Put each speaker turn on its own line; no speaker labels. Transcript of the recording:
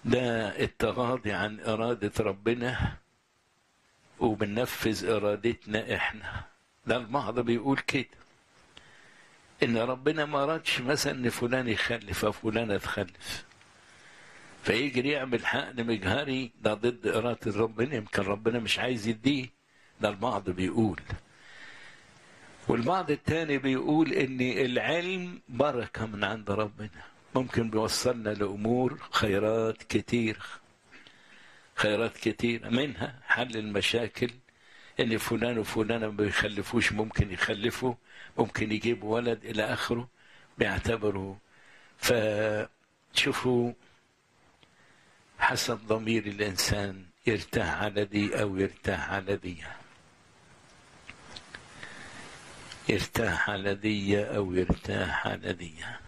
ده التغاضي عن إرادة ربنا وبننفذ إرادتنا إحنا ده البعض بيقول كده إن ربنا ما رادش مثلا إن فلان يخلف أو فلانة تخلف فيجري يعمل حقن مجهري ده ضد إرادة ربنا يمكن ربنا مش عايز يديه ده البعض بيقول والبعض التاني بيقول ان العلم بركة من عند ربنا ممكن بيوصلنا لأمور خيرات كتير خيرات كتير منها حل المشاكل ان فلان وفلانة ما بيخلفوش ممكن يخلفوا ممكن يجيبوا ولد الى اخره بيعتبروا فشوفوا حسب ضمير الانسان يرتاح على دي او يرتاح على دي يرتاح على دي او يرتاح على دي